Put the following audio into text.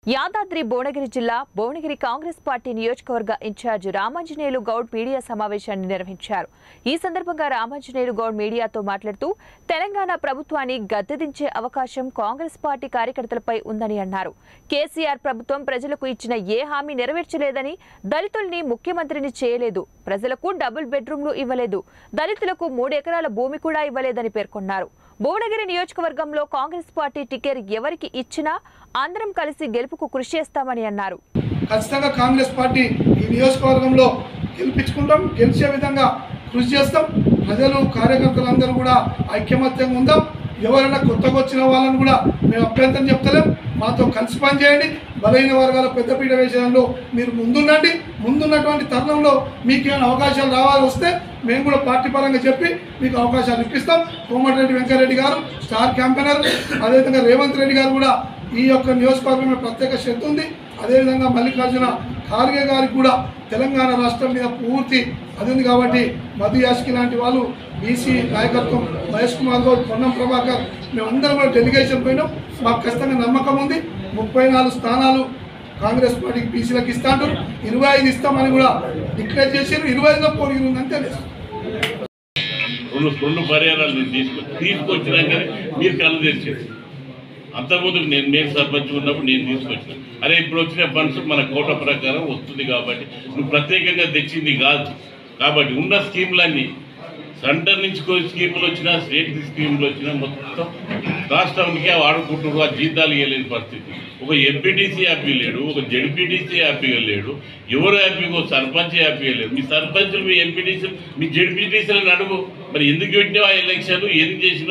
యాదాద్రి భువనగిరి జిల్లా Bhuvanagiri Congress party నియోజకవర్గ incharge Ramanjaneyulu Goud media సమావేశాన్ని నిర్వహించారు ఈ సందర్భంగా రామాంజనేయులు గౌడ్ మీడియాతో మాట్లాడుతూ తెలంగాణ ప్రభుత్వాన్ని గద్దెదించే అవకాశం కాంగ్రెస్ పార్టీ కార్యకర్తలపై ఉందని అన్నారు కేసీఆర్ ప్రభుత్వం ప్రజలకు ఇచ్చిన ఏ హామీ నెరవేర్చలేదని దళితుల్ని ముఖ్యమంత్రిని చేయలేదు ప్రజలకు డబుల్ బెడ్రూమ్లు ఇవ్వలేదు దళితులకు మూడు ఎకరాల భూమి కూడా ఇవ్వలేదని పేర్కొన్నారు భువనగిరి నియోజకవర్గంలో కాంగ్రెస్ పార్టీ టికెట్ ఎవరికి ఇచ్చినా అందరం కలిసి గెలుపుకు కృషి చేస్తామని అన్నారు ఖచ్చితంగా కాంగ్రెస్ పార్టీ ఈ నియోజకవర్గంలో గెలిపించుకుంటాం గెలిచే విధంగా కృషి చేస్తాం ప్రజలు కార్యకర్తలందరూ కూడా ఐక్యమత్యంగా ఉందాం ఎవరైనా కొత్తగా వచ్చిన వాళ్ళని కూడా మేము అభ్యంతరం చెప్తలేం మాతో కలిసి పనిచేయండి బలహీన వర్గాల పెద్దపీట విషయంలో మీరు ముందుండండి ముందున్నటువంటి తరుణంలో మీకు ఏమైనా అవకాశాలు రావాలి వస్తే మేము కూడా పార్టీ పరంగా చెప్పి మీకు అవకాశాలు ఇప్పిస్తాం కోమటిరెడ్డి వెంకరెడ్డి గారు స్టార్ క్యాంపెయినర్ అదేవిధంగా రేవంత్ రెడ్డి గారు కూడా ఈ యొక్క నియోజకవర్గం మీద ప్రత్యేక శ్రద్ధ ఉంది అదేవిధంగా మల్లికార్జున ఖార్గే గారికి కూడా తెలంగాణ రాష్ట్రం మీద పూర్తి అది ఉంది కాబట్టి మధు యాష్కి లాంటి వాళ్ళు బీసీ నాయకత్వం మహేష్ కుమార్ గౌడ్ పొన్నం ప్రభాకర్ మేమందరం కూడా డెలిగేషన్ పోయినాం మాకు ఖచ్చితంగా నమ్మకం ఉంది ముప్పై నాలుగు స్థానాలు కాంగ్రెస్ పార్టీకి బీసీలకు ఇస్తా అంటారు ఇరవై ఐదు ఇస్తామని కూడా డిక్లేర్ చేశారు ఇరవై ఐదులో పోటీ ఉందని తెలుసు రెండు రెండు పరిహారాలు నేను తీసుకొ తీసుకొచ్చినాక మీరు కళ్ళు తెరిచారు అంతకుముందు నేను మేము సర్పంచ్ ఉన్నప్పుడు నేను తీసుకొచ్చిన అరే ఇప్పుడు వచ్చిన ఫండ్స్ మన కోట ప్రకారం వస్తుంది కాబట్టి నువ్వు ప్రత్యేకంగా తెచ్చింది కాదు కాబట్టి ఉన్న స్కీములన్నీ సెంటర్ నుంచి కొన్ని స్కీములు వచ్చినా స్టేట్ స్కీములు వచ్చినా మొత్తం రాష్ట్రానికి వాడుకుంటున్నారు ఆ జీతాలు ఇవ్వలేని పరిస్థితి ఒక ఎంపీటీసీ హ్యాపీ లేడు ఒక జడ్పీటీసీ హ్యాపీగా లేడు ఎవరు హ్యాపీగా ఒక సర్పంచ్ హ్యాపీగా లేడు మీ సర్పంచులు మీ ఎంపీటీసీలు మీ జడ్పీటీసీలను అడుగు మరి ఎందుకు పెట్టినావు ఆ ఎలక్షన్ ఎందుకు చేసిన